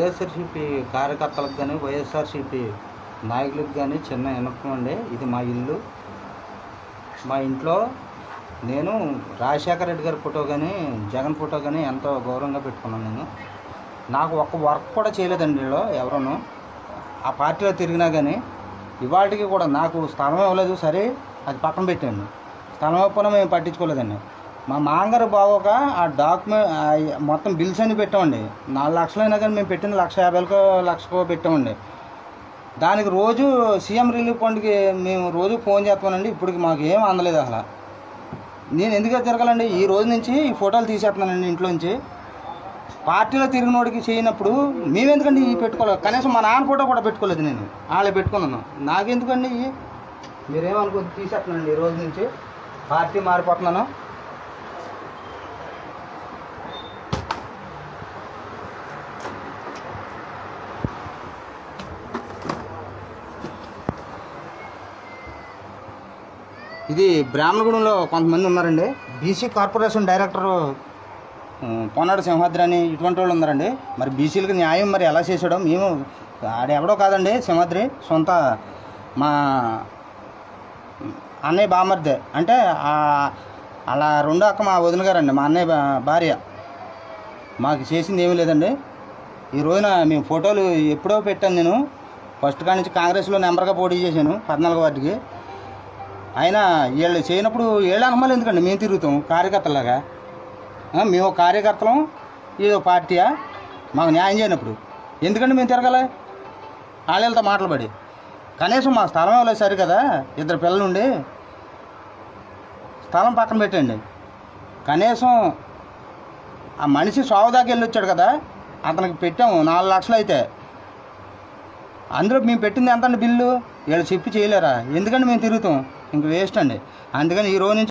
వైఎస్ఆర్సీపీ కార్యకర్తలకు కానీ వైఎస్ఆర్సీపీ నాయకులకు కానీ చిన్న వినపం అండి ఇది మా ఇల్లు మా ఇంట్లో నేను రాజశేఖర రెడ్డి గారి ఫోటో కానీ జగన్ ఫోటో కానీ ఎంతో గౌరవంగా పెట్టుకున్నాను నేను నాకు ఒక్క వర్క్ కూడా చేయలేదండి వీళ్ళు ఎవరను ఆ పార్టీలో తిరిగినా కానీ ఇవాటికి కూడా నాకు స్థలం ఇవ్వలేదు సరే అది పక్కన పెట్టండి స్థలం ఇవ్వకపోయినా మేము పట్టించుకోలేదండి మా మాంగారు బాగోక ఆ డాక్యుమెంట్ మొత్తం బిల్స్ అన్ని పెట్టామండి నాలుగు లక్షలైనా కానీ మేము పెట్టిన లక్ష యాభైకో లక్షకో పెట్టామండి దానికి రోజు సీఎం రిలీఫ్ ఫండ్కి మేము రోజు ఫోన్ చేస్తామండి ఇప్పటికి మాకు ఏం అందలేదు అసలు నేను ఎందుకు తిరగాలండి ఈ రోజు నుంచి ఈ ఫోటోలు తీసేస్తున్నానండి ఇంట్లో నుంచి పార్టీలో తిరిగినోడికి చేయనప్పుడు మేమెందుకండి ఈ పెట్టుకోలేదు కనీసం మా నాన్న ఫోటో కూడా పెట్టుకోలేదు నేను వాళ్ళే పెట్టుకున్నాను నాకెందుకండి ఇవి మీరేమనుకో తీసేస్తున్నానండి ఈ రోజు నుంచి పార్టీ మారిపోతున్నాను ఇది బ్రాహ్మణగూడెంలో కొంతమంది ఉన్నారండి బీసీ కార్పొరేషన్ డైరెక్టర్ ఆ, పొన్నాడు సింహాద్రి అని ఇటువంటి వాళ్ళు ఉన్నారండి మరి బీసీలకు న్యాయం మరి ఎలా చేసాడో మేము ఆడెవడో కాదండి సింహాద్రి సొంత మా అన్నయ్య బామర్దే అంటే ఆ- అలా రెండో అక్క మా వదిన గారండి మా అన్నయ్య బా- భార్య మాకు చేసింది ఏమీ లేదండి ఈ రోజున మేము ఫోటోలు ఎప్పుడో పెట్టాను నేను ఫస్ట్ కాడి నుంచి కాంగ్రెస్లో నెంబర్గా పోటీ చేశాను పద్నాలుగు వార్డుకి అయినా వీళ్ళు చేయనప్పుడు వీళ్ళు అనమాలి ఎందుకండి మేము తిరుగుతాం కార్యకర్తలాగా ఆ, మేము కార్యకర్తలం ఏదో పార్టీయా మాకు న్యాయం చేయనప్పుడు ఎందుకంటే మేము తిరగాలి వాళ్ళతో మాటలు కనీసం మా స్థలం ఇవ్వలేదు సరి కదా ఇద్దరు పిల్లలుండి స్థలం పక్కన పెట్టండి కనీసం ఆ మనిషి సావుదాకి వెళ్ళి వచ్చాడు కదా అతనికి పెట్టాము నాలుగు లక్షలు అయితే అందులో మేము పెట్టింది ఎంత అండి బిల్లు వీళ్ళు చెప్పి చేయలేరా ఎందుకంటే మేము తిరుగుతాం ఇంక వేస్ట్ అండి అందుకని ఈ రోజు నుంచి